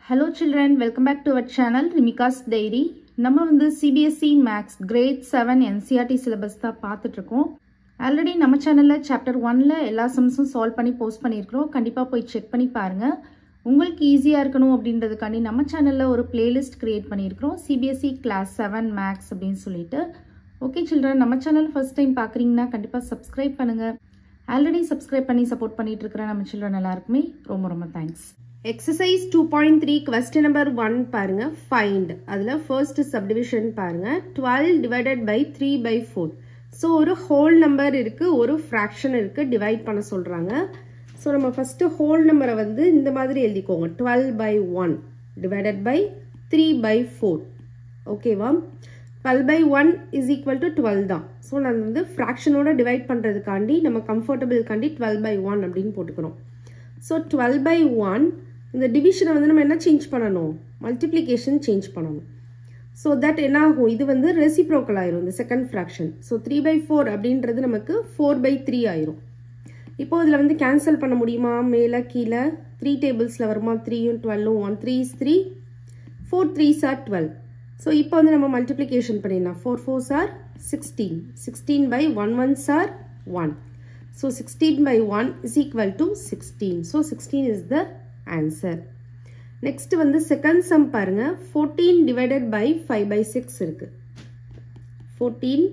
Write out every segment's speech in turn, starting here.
Hello children welcome back to our channel Rimika's diary நம்ம வந்து CBSE maths grade seven NCERT syllabus தான் பார்த்துட்ருக்கோம் already நம்ம சேனலில் சாப்டர் ஒனில் எல்லா சம்ஸும் சால்வ் பண்ணி போஸ்ட் பண்ணியிருக்கிறோம் கண்டிப்பாக போய் செக் பண்ணி பாருங்கள் உங்களுக்கு ஈஸியாக இருக்கணும் அப்படின்றதுக்காண்டி நம்ம சேனலில் ஒரு பிளேலிஸ்ட் க்ரியேட் பண்ணியிருக்கிறோம் சிபிஎஸ்சி கிளாஸ் செவன் மேக்ஸ் அப்படின்னு சொல்லிட்டு ஓகே சில்ட்ரன் நம்ம சேனல் ஃபர்ஸ்ட் டைம் பார்க்குறீங்கன்னா கண்டிப்பாக சப்ஸ்கிரைப் பண்ணுங்கள் ஆல்ரெடி சப்ஸ்கிரைப் பண்ணி சப்போர்ட் பண்ணிட்டு இருக்கிற நம்ம சில்ட்ரன் எல்லாருக்குமே ரொம்ப ரொம்ப thanks exercise two point three question number one பாருங்க ஃபைண்ட் அதில் ஃபர்ஸ்ட் சப்டிவிஷன் பாருங்க twelve divided by three by four so ஒரு ஹோல் நம்பர் இருக்கு ஒரு ஃப்ராக்ஷன் இருக்கு டிவைட் பண்ண சொல்றாங்க ஸோ நம்ம ஃபர்ஸ்ட் ஹோல் நம்பரை வந்து இந்த மாதிரி எழுதிக்கோங்க twelve by one divided by three by four ஓகேவா twelve by one is equal to twelve தான் ஸோ நான் வந்து ஃப்ராக்ஷனோட டிவைட் பண்ணுறதுக்காண்டி நம்ம கம்ஃபர்டபுள்காண்டி டுவெல் பை ஒன் அப்படின்னு போட்டுக்கிறோம் ஸோ டுவெல் பை ஒன் இந்த டிவிஷனை வந்து நம்ம என்ன சேஞ்ச் பண்ணணும் மல்டிப்ளிகேஷன் சேஞ்ச் பண்ணணும் ஸோ தட் என்ன ஆகும் இது வந்து ரெசிப்ரோக்கல் ஆயிரும் இந்த second fraction so three by four அப்படின்றது நமக்கு ஃபோர் பை த்ரீ ஆயிரும் இப்போ இதில் வந்து கேன்சல் பண்ண முடியுமா மேலே கீழே த்ரீ டேபிள்ஸில் வருமா த்ரீயும் டுவெல்லும் one three is three four three are twelve so இப்போ வந்து நம்ம மல்டிப்ளிகேஷன் பண்ணிடலாம் four four are sixteen sixteen by one one are one so sixteen by one is equal to sixteen so sixteen is the answer next வந்து second sum பாருங்க fourteen divided by five by six இருக்கு fourteen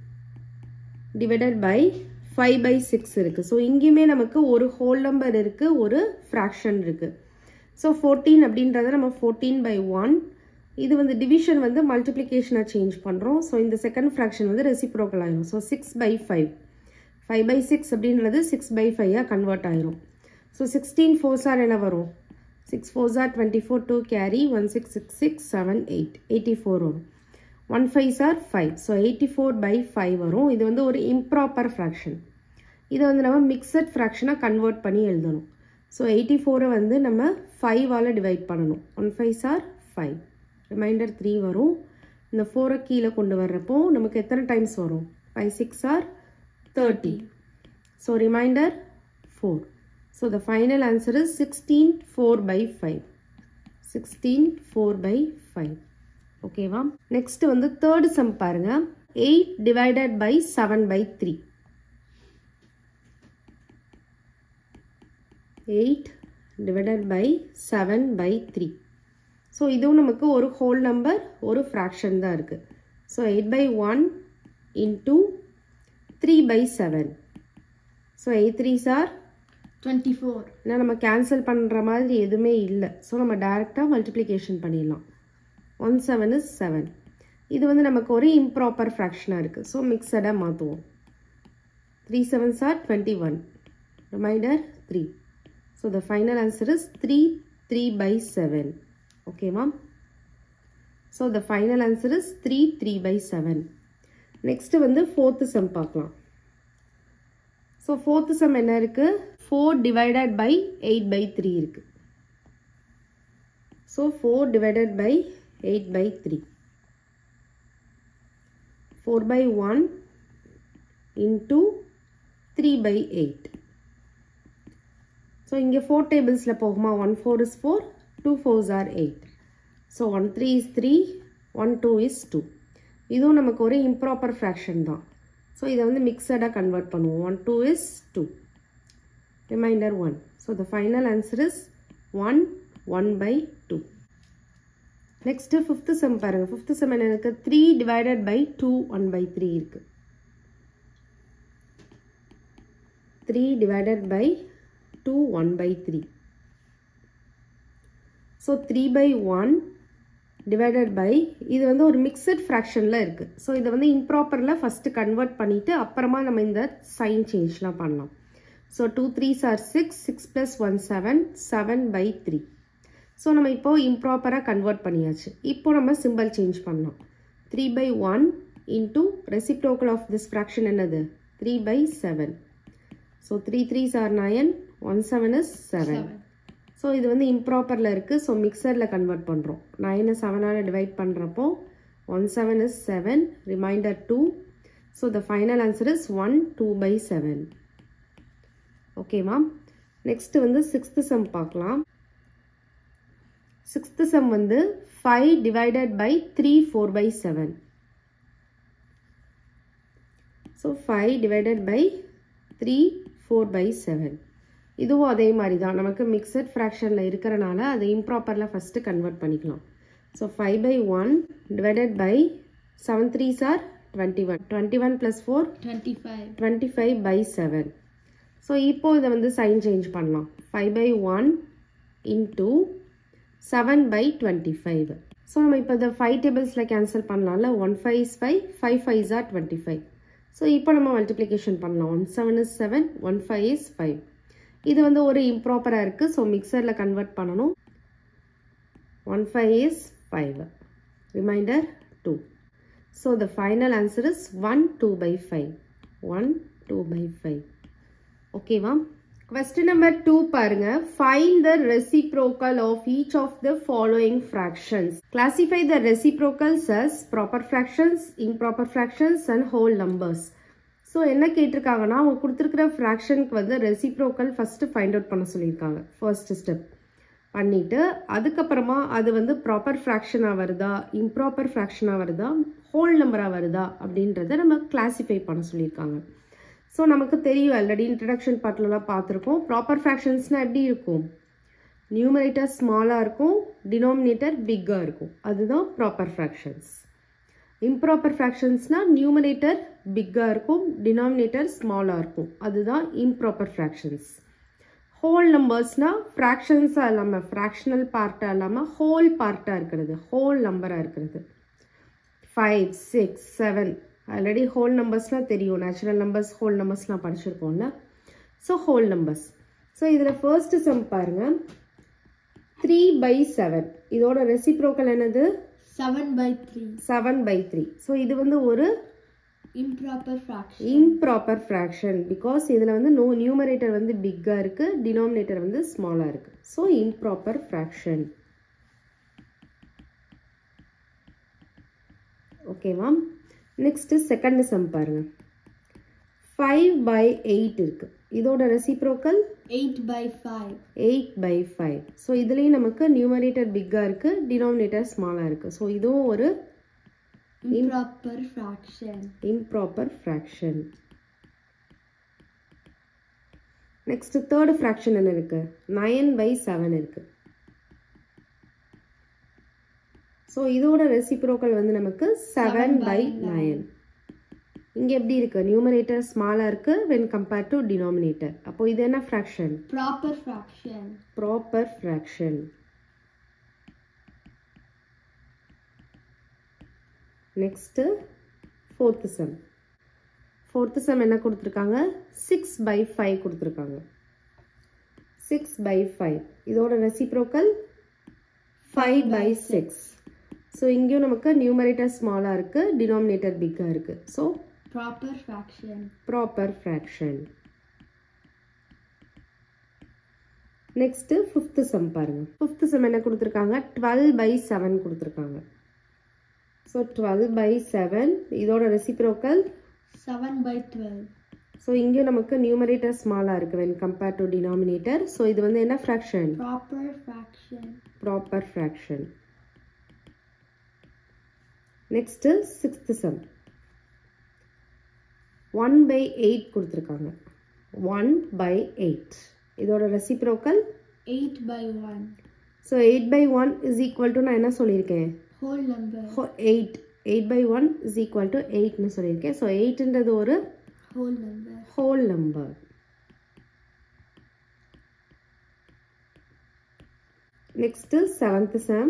divided by five by six இருக்கு so இங்கேயுமே நமக்கு ஒரு whole number இருக்கு ஒரு fraction இருக்கு ஸோ ஃபோர்டீன் அப்படின்றத நம்ம ஃபோர்டீன் பை ஒன் இது வந்து டிவிஷன் வந்து மல்டிப்ளிகேஷனை சேஞ்ச் பண்ணுறோம் ஸோ இந்த செகண்ட் ஃப்ராக்ஷன் வந்து ரெசிப்ரோக்கல் ஆயிரும் so six by five five by six அப்படின்றது சிக்ஸ் பை ஃபைவாக கன்வெர்ட் ஆயிரும் ஸோ சிக்ஸ்டீன் ஃபோர் சார் என்ன வரும் six four are twenty four two carry one six six six seven eight eighty four வரும் one five are five so eighty four by five வரும் இது வந்து ஒரு improper fraction இதை வந்து நம்ம மிக்சட் ஃப்ராக்ஷனாக கன்வெர்ட் பண்ணி எழுதணும் ஸோ எயிட்டி ஃபோரை வந்து நம்ம ஃபைவால் டிவைட் பண்ணணும் one five are five remainder three வரும் இந்த ஃபோரை கீழே கொண்டு வர்றப்போ நமக்கு எத்தனை டைம்ஸ் வரும் five six are thirty so remainder four So the final answer is 16 4 by 5. 16 4 by 5. ஓகேவா நெக்ஸ்ட் வந்து தேர்ட் சம் பாருங்க 8 divided by 7 by 3. 8 divided by 7 by 3. So இதுவும் நமக்கு ஒரு ஹோல் நம்பர் ஒரு ஃப்ராக்ஷன் தான் இருக்கு so eight by one into three by seven so eight three are twenty four ஏன்னா நம்ம கேன்சல் பண்ணுற மாதிரி எதுவுமே இல்லை ஸோ நம்ம டைரெக்டாக மல்டிப்ளிகேஷன் பண்ணிடலாம் ஒன் செவன் இஸ் செவன் இது வந்து நமக்கு ஒரு இம்ப்ராப்பர் ஃப்ராக்ஷனாக இருக்குது ஸோ மிக்சடாக மாற்றுவோம் three seven are twenty one remainder three so the final answer is three three by seven ஓகேவா so the final answer is three three by seven next வந்து fourth sum பார்க்கலாம் ஸோ ஃபோர்த்து சம் என்ன இருக்குது four divided by eight by three இருக்குது so four divided by eight by three four by one into three by eight so இங்கே four டேபிள்ஸில் போகுமா one four is four two fours are eight so one three is three one two is two இதுவும் நமக்கு ஒரு improper fraction தான் so இதை வந்து மிக்சடாக கன்வெர்ட் பண்ணுவோம் one two is two remainder one so the final answer is one one by two next fifth sum பாருங்கள் fifth sum என்ன இருக்குது three divided by two one by three இருக்குது three divided by two one by three so three by one divided by இது வந்து ஒரு mixed ஃப்ராக்ஷனில் இருக்குது so இதை வந்து இம்ப்ராப்பரில் ஃபஸ்ட்டு கன்வெர்ட் பண்ணிவிட்டு அப்புறமா நம்ம இந்த சைன் சேஞ்ச்லாம் பண்ணலாம் so two threes are six six plus one seven seven by three so நம்ம இப்போது இம்ப்ராப்பராக கன்வெர்ட் பண்ணியாச்சு இப்போ நம்ம சிம்பிள் சேஞ்ச் பண்ணலாம் three by one into reciprocal of this fraction என்னது three by seven so three threes are nine one seven is seven so இது வந்து இம்ப்ராப்பரில் இருக்குது ஸோ மிக்சரில் கன்வெர்ட் பண்ணுறோம் நைனை செவனால் டிவைட் பண்ணுறப்போ one seven is seven remainder two so the final answer is one two by seven ஓகேவா நெக்ஸ்ட் வந்து சிக்ஸ்த்து சம் பார்க்கலாம் சிக்ஸ்த்து சம் வந்து five divided by three four by seven so five divided by three four by seven இதுவும் அதே மாதிரி தான் நமக்கு mixed ஃப்ராக்ஷனில் இருக்கிறனால அதை இம்ப்ராப்பரில் ஃபஸ்ட்டு கன்வெர்ட் பண்ணிக்கலாம் so five by one divided by seven three are twenty one twenty one plus four 25 twenty five by seven so இப்போ இதை வந்து சைன் சேஞ்ச் பண்ணலாம் five by one into seven by twenty five so நம்ம இப்போ இந்த five டேபிள்ஸில் cancel பண்ணலாம்ல one five is five five five are twenty five so இப்போ நம்ம மல்டிப்ளிகேஷன் பண்ணலாம் one seven is seven one five is five இது வந்து ஒரு இம்ப்ராப்பராக இருக்குது ஸோ மிக்சரில் கன்வெர்ட் பண்ணணும் one five is five remainder two so the final answer is one two by five one two by five ஓகேவா கொஸ்டின் நம்பர் டூ பாருங்க find the reciprocal of each of the following fractions classify the reciprocals as proper fractions improper fractions and whole numbers so என்ன கேட்டிருக்காங்கன்னா அவங்க கொடுத்துருக்கிற ஃப்ராக்ஷனுக்கு வந்து reciprocal first find out பண்ண சொல்லியிருக்காங்க first step பண்ணிட்டு அதுக்கப்புறமா அது வந்து ப்ராப்பர் ஃப்ராக்ஷனாக வருதா இம்ப்ராப்பர் ஃப்ராக்ஷனாக வருதா ஹோல் நம்பராக வருதா அப்படின்றத நம்ம கிளாசிஃபை பண்ண சொல்லியிருக்காங்க ஸோ நமக்கு தெரியும் ஆல்ரெடி இன்ட்ரடக்ஷன் பார்ட்லலாம் பார்த்துருக்கோம் ப்ராப்பர் ஃப்ராக்ஷன்ஸ்னால் எப்படி இருக்கும் நியூமரேட்டர் ஸ்மாலாக இருக்கும் டினாமினேட்டர் பிக்காக இருக்கும் அதுதான் ப்ராப்பர் ஃப்ராக்ஷன்ஸ் இம்ப்ராப்பர் ஃப்ராக்ஷன்ஸ்னால் நியூமரேட்டர் பிக்காக இருக்கும் டினாமினேட்டர் ஸ்மாலாக இருக்கும் அதுதான் இம்ப்ராப்பர் ஃப்ராக்ஷன்ஸ் ஹோல் நம்பர்ஸ்னால் ஃப்ராக்ஷன்ஸாக இல்லாமல் ஃப்ராக்ஷனல் பார்ட்டாக இல்லாமல் ஹோல் பார்ட்டாக இருக்கிறது ஹோல் நம்பராக இருக்கிறது five six seven already whole நம்பர்ஸ்லாம் தெரியும் நேச்சுரல் நம்பர்ஸ் ஹோல் நம்பர்ஸ்லாம் படிச்சிருக்கோம்ல ஸோ ஹோல் நம்பர்ஸ் ஸோ இதில் ஃபர்ஸ்ட் சம் பாருங்கள் த்ரீ பை செவன் இதோட ரெசிப்ரோக்கல் என்னது 7 by 3 seven by three so இது வந்து ஒரு improper fraction improper fraction because இதில் வந்து நோ நியூமரேட்டர் வந்து பிக்காக இருக்குது டினாமினேட்டர் வந்து ஸ்மாலாக இருக்குது ஸோ இம்ப்ராப்பர் ஃப்ராக்ஷன் ஓகேவா நெக்ஸ்ட்டு செகண்ட் சம் பாருங்க ஃபைவ் பை எயிட் இருக்குது இதோட reciprocal 8 by 5 eight by five so இதுலேயும் நமக்கு நியூமரேட்டர் பிக்காக இருக்குது டினாமினேட்டர் ஸ்மாலாக இருக்குது ஸோ இதுவும் ஒரு improper fraction improper fraction next third fraction என்ன இருக்கு நயன் பை செவன் இருக்கு ஸோ இதோட ரெசிப்ரோக்கல் வந்து நமக்கு செவன் பை நயன் இங்கே எப்படி இருக்கு நியூமரேட்டர் ஸ்மாலாக இருக்கு வென் கம்பேர்ட் டு டினாமினேட்டர் அப்போ இது என்ன fraction proper fraction proper fraction next fourth sum fourth sum என்ன கொடுத்துருக்காங்க சிக்ஸ் பை ஃபைவ் கொடுத்துருக்காங்க சிக்ஸ் பை ஃபைவ் இதோட reciprocal five by six so இங்கேயும் நமக்கு நியூமரேட்டர் ஸ்மாலாக இருக்குது டினாமினேட்டர் பிக்காக இருக்குது so proper fraction proper fraction next fifth sum பாருங்கள் ஃபிஃப்த்து சம் என்ன கொடுத்துருக்காங்க டுவெல் பை செவன் கொடுத்துருக்காங்க ஸோ டுவெல் பை செவன் இதோட ரெசிப்ரோக்கல் 7 by 12 ஸோ இங்கேயும் நமக்கு நியூமரேட்டர் ஸ்மாலாக இருக்குது when compared to denominator so இது வந்து என்ன fraction proper fraction proper fraction next sixth sum one by eight கொடுத்துருக்காங்க ஒன் பை எயிட் இதோட reciprocal 8 by 1 so eight by one is equal to நான் என்ன சொல்லியிருக்கேன் whole number eight eight by one is equal to எயிட்னு சொல்லியிருக்கேன் so எயிட்ன்றது ஒரு whole number whole number. Next is seventh sum.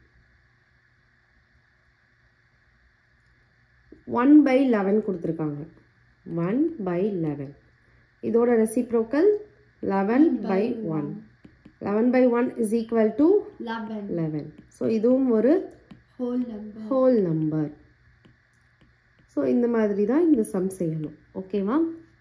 1 by 11 கொடுத்துருக்காங்க 1 by 11 இதோட reciprocal 11 by 1 11 by 1 is equal to 11 11 so இதுவும் ஒரு whole number whole number so இந்த மாதிரி தான் இந்த சம் செய்யணும் ஓகேவா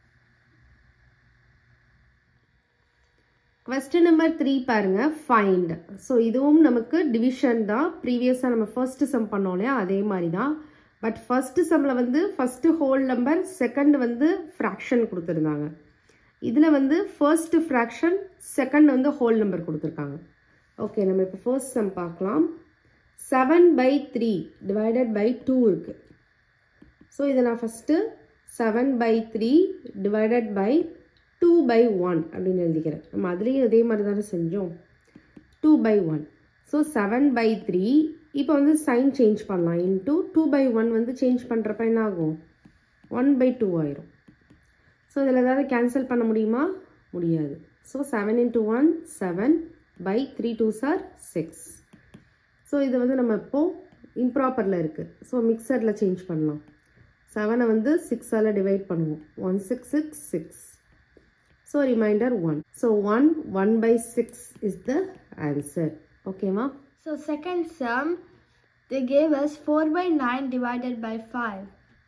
கொஸ்டின் நம்பர் த்ரீ பாருங்க ஃபைண்ட் ஸோ இதுவும் நமக்கு டிவிஷன் தான் ப்ரீவியஸாக நம்ம ஃபர்ஸ்ட் சம் பண்ணோம் இல்லையா அதே மாதிரி தான் பட் ஃபர்ஸ்ட் சம்மில் வந்து ஃபர்ஸ்ட் ஹோல் நம்பர் செகண்ட் வந்து ஃப்ராக்ஷன் கொடுத்துருந்தாங்க இதில் வந்து ஃபர்ஸ்ட் ஃப்ராக்ஷன் செகண்ட் வந்து ஹோல் நம்பர் கொடுத்துருக்காங்க ஓகே நம்ம இப்போ ஃபர்ஸ்ட் சம் பார்க்கலாம் seven by three divided by two இருக்குது ஸோ இதை நான் first seven by three divided by two by one அப்படின்னு எழுதிக்கிறேன் நம்ம அதுலேயும் இதே மாதிரி தானே செஞ்சோம் two by one so seven by three இப்போ வந்து சைன் சேஞ்ச் பண்ணலாம் இன்ட்டு டூ பை ஒன் வந்து சேஞ்ச் பண்ணுறப்ப என்ன ஆகும் ஒன் பை டூ ஆயிரும் ஸோ இதில் ஏதாவது கேன்சல் பண்ண முடியுமா முடியாது so seven into one seven by three two are six so இது வந்து நம்ம இப்போது இம்ப்ராப்பரில் இருக்குது ஸோ மிக்சரில் சேஞ்ச் பண்ணலாம் செவனை வந்து சிக்ஸால் டிவைட் பண்ணுவோம் one six six six so remainder one so one one by six is the answer ஓகேவா So second sum, they gave us 4 by 9 divided by 5.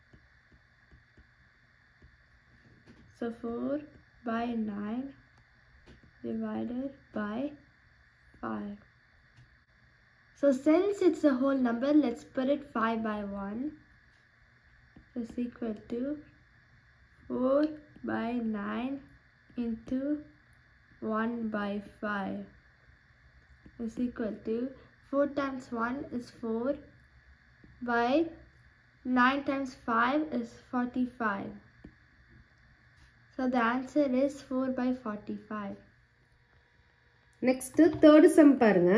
So 4 by 9 divided by 5. So since it's a whole number, let's put it 5 by 1 is equal to 4 by 9 into 1 by 5 is equal to 4 times 1 is 4 by 9 times 5 is 45. So the answer is 4 by 45. Next third sum பாருங்க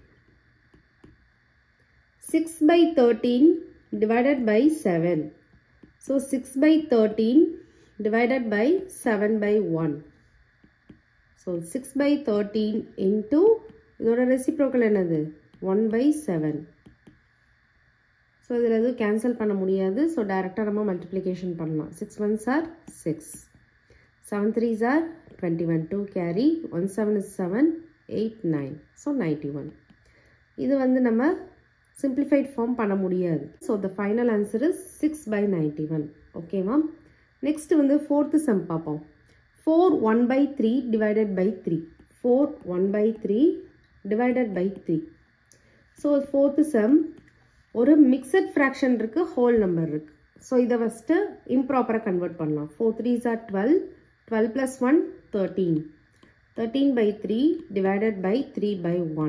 six by thirteen divided by seven so six by thirteen divided by seven by one so six by thirteen into இதோட reciprocal என்னது one by seven so இதில் எதுவும் cancel பண்ண முடியாது so டேரெக்டாக நம்ம multiplication பண்ணலாம் six one are six seven three are twenty one two carry one seven is seven eight nine so ninety one இது வந்து நம்ம சிம்பிளிஃபைட் ஃபார்ம் பண்ண முடியாது so the final answer is six by ninety one ஓகேவா next வந்து fourth sum பார்ப்போம் four one by three divided by three four one by three divided by three so fourth sum ஒரு mixed fraction இருக்குது whole number இருக்குது so இதை first இம்ப்ராப்பராக convert பண்ணலாம் four three are twelve twelve plus one thirteen thirteen by three divided by three by one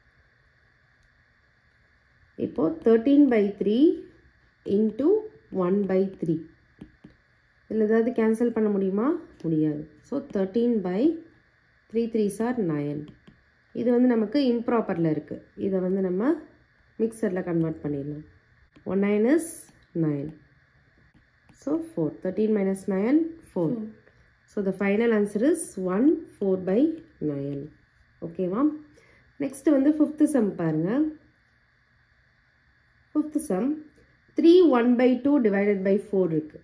இப்போது thirteen by three into one by three இதில் ஏதாவது cancel பண்ண முடியுமா முடியாது so thirteen by three three are nine இது வந்து நமக்கு இம்ப்ராப்பரில் இருக்குது இதை வந்து நம்ம மிக்சரில் கன்வெர்ட் பண்ணிடலாம் one nine is nine so four thirteen minus nine four so the final answer is one four by nine ஓகேவா நெக்ஸ்ட் வந்து ஃபிஃப்த்து சம் பாருங்கள் fifth sum three one by two divided by four இருக்குது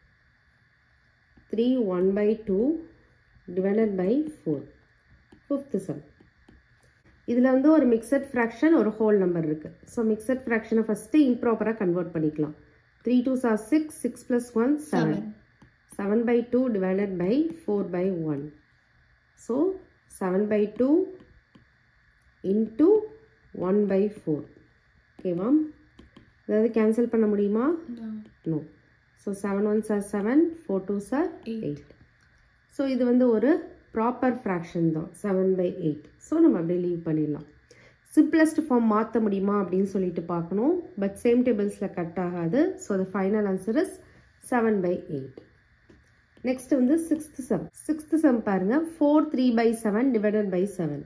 three one by two divided by four fifth sum இதில் வந்து ஒரு mixed fraction ஒரு whole number இருக்குது so mixed ஃப்ராக்ஷனை ஃபஸ்ட்டு இம்ப்ராப்பராக கன்வெர்ட் பண்ணிக்கலாம் three two are six six plus one seven seven by two divided by four by one so seven by two into one by four ஓகேவா அதாவது cancel பண்ண முடியுமா No. No so seven one are seven four two are Eight. Eight so இது வந்து ஒரு proper fraction தான் seven by eight so நம்ம அப்படியே லீவ் பண்ணிடலாம் சிம்பிளஸ்ட் ஃபார்ம் மாற்ற முடியுமா அப்படின்னு சொல்லிட்டு பார்க்கணும் பட் சேம் டேபிள்ஸில் கட் ஆகாது so the final answer is seven by eight next வந்து சிக்ஸ்த் சம் சிக்ஸ்த் சம் பாருங்க four three by seven divided by seven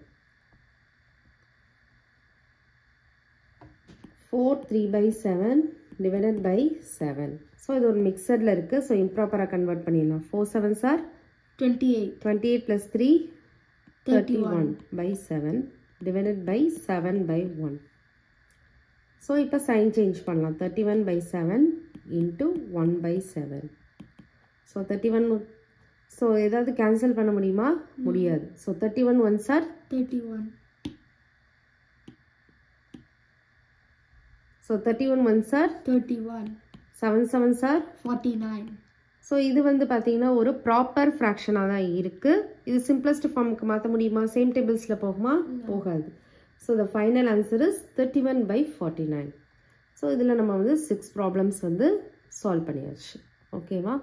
four three by seven divided by seven so இது ஒரு மிக்சரில் இருக்குது so இம்ப்ராப்பராக convert பண்ணிடலாம் four seven are 28. Twenty eight plus three thirty one by seven divided by seven by one so இப்போ sign change பண்ணலாம் thirty one by seven into one by seven so thirty one so ஏதாவது cancel பண்ண முடியுமா முடியாது so thirty one one are 31. So thirty one one are 31. Seven seven are 49. So இது வந்து பார்த்தீங்கன்னா ஒரு ப்ராப்பர் ஃப்ராக்ஷனாக தான் இருக்குது இது சிம்பிளஸ்ட் ஃபார்முக்கு மாற்ற முடியுமா சேம் டேபிள்ஸில் போகுமா போகாது so the final answer is thirty one by forty nine so இதில் நம்ம வந்து சிக்ஸ் ப்ராப்ளம்ஸ் வந்து சால்வ் பண்ணியாச்சு ஓகேவா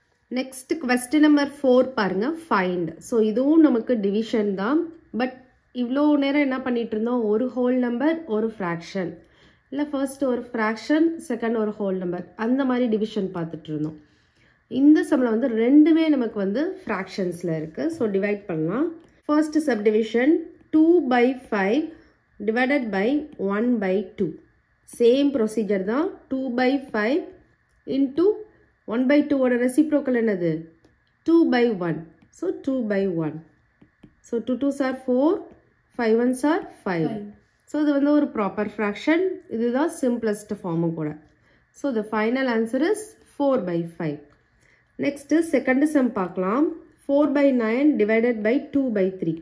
நெக்ஸ்ட் கொஸ்டின் நம்பர் ஃபோர் பாருங்க ஃபைண்ட் ஸோ இதுவும் நமக்கு டிவிஷன் தான் பட் இவ்வளோ நேரம் என்ன பண்ணிட்டு இருந்தோம் ஒரு ஹோல் நம்பர் ஒரு ஃப்ராக்ஷன் இல்லை ஃபர்ஸ்ட் ஒரு ஃப்ராக்ஷன் செகண்ட் ஒரு ஹோல் நம்பர் அந்த மாதிரி டிவிஷன் பார்த்துட்டு இருந்தோம் இந்த சம்மில் வந்து ரெண்டுமே நமக்கு வந்து ஃப்ராக்ஷன்ஸில் இருக்குது ஸோ டிவைட் பண்ணலாம் first subdivision two by five divided by one by two same procedure தான் two by five into one by டூவோட ரெசிப்ரோக்கல் என்னது two by one so two by one so two two are four five one are five so இது வந்து ஒரு proper fraction இதுதான் simplest ஃபார்மும் கூட so the final answer is four by five next second sum பார்க்கலாம் four by nine divided by two by three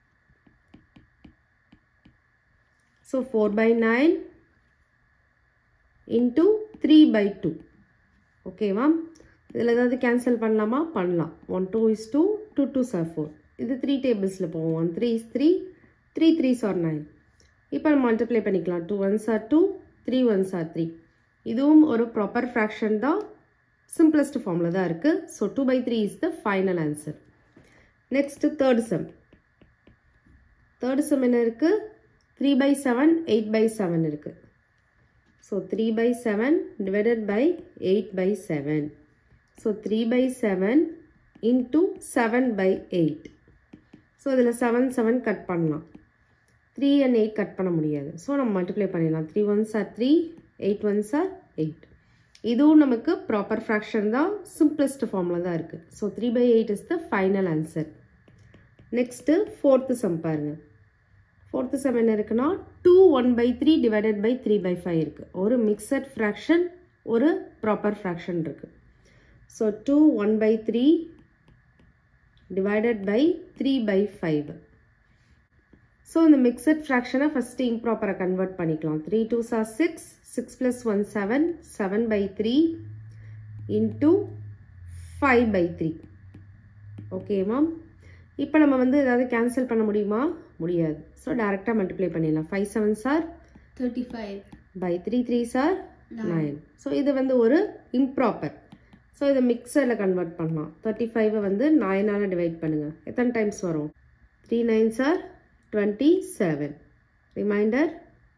so four by nine into three by two ஓகேவா இதில் ஏதாவது கேன்சல் பண்ணலாமா பண்ணலாம் one two is two two two are four இது three டேபிள்ஸில் போவோம் one three is three three three are nine இப்போ நம்ம மல்டிப்ளை பண்ணிக்கலாம் two ones are two three ones are three இதுவும் ஒரு ப்ராப்பர் ஃப்ராக்ஷன் தான் சிம்பிளஸ்ட் ஃபார்மில் தான் இருக்குது so two by three is the final answer next third sum third sum என்ன இருக்குது three by seven eight by seven இருக்குது so three by seven divided by eight by seven so three by seven into seven by eight so இதில் seven seven cut பண்ணலாம் three and eight cut பண்ண முடியாது so நம்ம multiply பண்ணிடலாம் three ones are three eight ones are eight இதுவும் நமக்கு proper fraction தான் simplest ஃபார்மில் தான் இருக்குது so three by eight is the final answer next fourth sum பாருங்க ஃபோர்த்து சம் என்ன இருக்குன்னா two one by three divided by three by five இருக்குது ஒரு மிக்சட் ஃப்ராக்ஷன் ஒரு ப்ராப்பர் ஃப்ராக்ஷன் இருக்குது so two one by three divided by three by five so இந்த mixed ஃப்ராக்ஷனை first இம்ப்ராப்பராக கன்வெர்ட் பண்ணிக்கலாம் three two are six six plus one seven seven by three into five by three okay ma'am இப்போ நம்ம வந்து ஏதாவது cancel பண்ண முடியுமா முடியாது ஸோ டேரெக்டாக மல்டிப்ளை பண்ணிடலாம் five seven are 35. By three three are nine so இது வந்து ஒரு இம்ப்ராப்பர் ஸோ இதை மிக்சரில் கன்வெர்ட் பண்ணலாம் தேர்ட்டி ஃபைவை வந்து நைனால் டிவைட் பண்ணுங்கள் எத்தனை டைம்ஸ் வரும் three nine are twenty seven remainder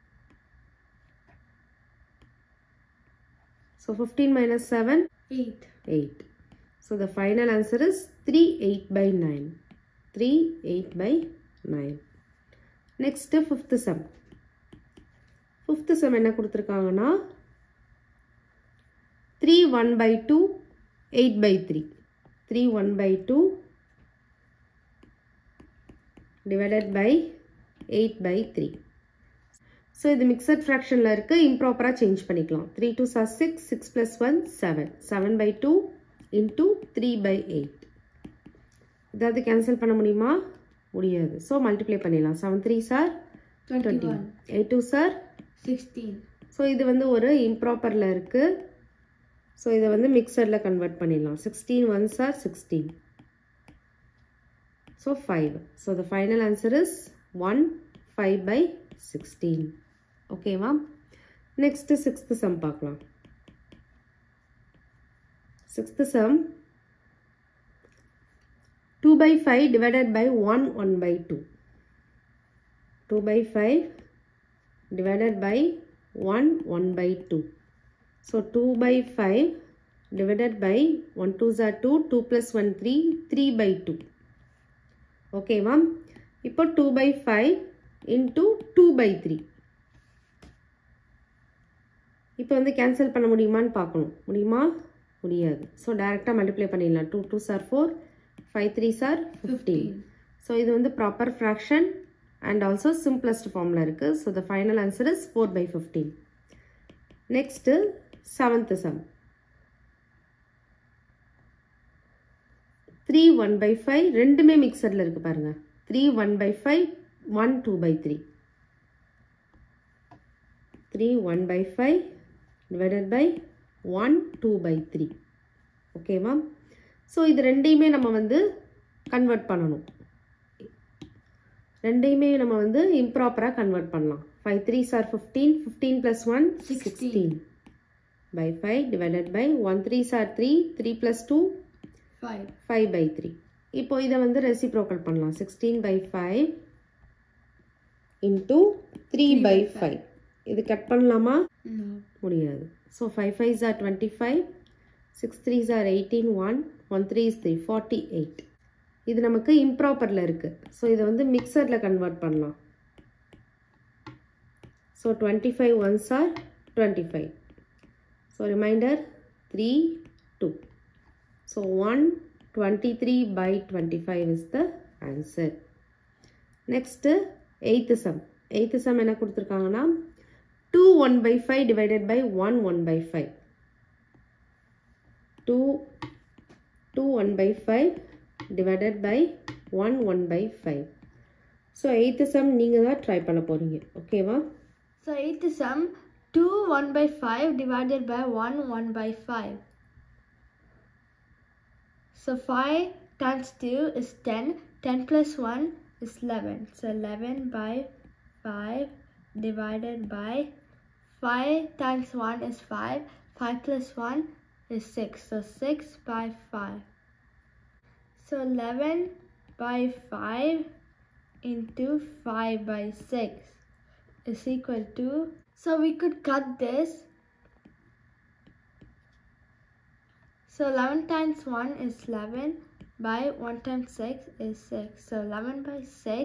so fifteen minus seven 8. 8. So the final answer is 3 8 by 9. 3 8 by 9. Next fifth sum. Fifth sum என்ன கொடுத்துருக்காங்கன்னா 3 1 by 2 8 by 3. 3 1 by 2 divided by 8 by 3. So இது mixed ஃப்ராக்ஷனில் இருக்குது இம்ப்ராப்பராக change பண்ணிக்கலாம் three two are six six plus one seven seven by two into three by eight ஏதாவது cancel பண்ண முடியுமா முடியாது ஸோ மல்டிப்ளை பண்ணிடலாம் seven three are twenty 21. Eight two are 16. So இது வந்து ஒரு இம்ப்ராப்பரில் இருக்குது ஸோ இதை வந்து மிக்சரில் கன்வெர்ட் பண்ணிடலாம் sixteen one are sixteen so five so the final answer is one five by sixteen ஓகேவா நெக்ஸ்ட்டு சிக்ஸ்த்து சம் பார்க்கலாம் sixth sum two by five divided by one one by two two by five divided by 1 1 by 2 so 2 by 5 divided by 1 2s are 2 2 plus 1 3 3 by 2 okay ma'am இப்போ 2 by 5 into 2 by 3 இப்போ வந்து cancel பண்ண முடியுமான்னு பார்க்கணும் முடியுமா முடியாது so டைரெக்டாக multiply பண்ணிடலாம் two two are four five three are fifteen so இது வந்து proper fraction and also simplest ஃபார்மில் இருக்குது so the final answer is four by fifteen next seventh sum three one by five ரெண்டுமே மிக்சரில் இருக்குது பாருங்கள் three one by five one two by three three one by five divided by one two by three ஓகேவா so இது ரெண்டையுமே நம்ம வந்து convert பண்ணணும் ரெண்டையுமே நம்ம வந்து இம்ப்ராப்பராக கன்வெர்ட் பண்ணலாம் five three are fifteen fifteen plus one sixteen by five divided by one three are three three plus two 5. Five by three இப்போ இதை வந்து ரெசிப்ரோக்கல் பண்ணலாம் sixteen by five into three by five இது cut பண்ணலாமா No. முடியாது so five fives are twenty five six threes are eighteen one one three is three forty eight இது நமக்கு இம்ப்ராப்பரில் இருக்குது ஸோ இதை வந்து மிக்சரில் கன்வெர்ட் பண்ணலாம் so twenty five ones are twenty five so reminder three two so one twenty three by twenty five is the answer next eighth sum eighth sum என்ன கொடுத்துருக்காங்கன்னா two one by five divided by one one by five two two one by five divided by one one by five so eighth sum நீங்கள் தான் try பண்ண போகிறீங்க ஓகேவா So eighth sum 2 1 by 5 divided by 1 1 by 5. So 5 times 2 is 10. 10 plus 1 is 11. So 11 by 5 divided by 5 times 1 is 5. 5 plus 1 is 6. So 6 by 5. So 11 by 5 into 5 by 6 is equal to so we could cut this so 11 times 1 is 11 by 1 times 6 is 6 so 11 by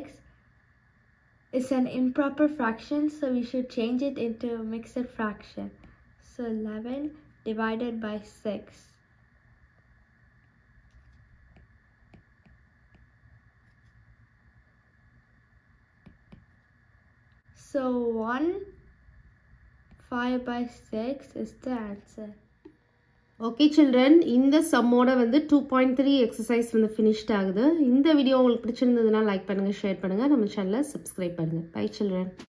6 is an improper fraction so we should change it into a mixed fraction so 11 divided by 6 So 1 5 by 6 is the answer. Okay children இந்த சம்மோட வந்து two point three exercise வந்து finished ஆகுது இந்த video உங்களுக்கு பிடிச்சிருந்ததுன்னா like பண்ணுங்கள் share பண்ணுங்கள் நம்ம சேனலை சப்ஸ்கிரைப் பண்ணுங்கள் பை சில்ட்ரன்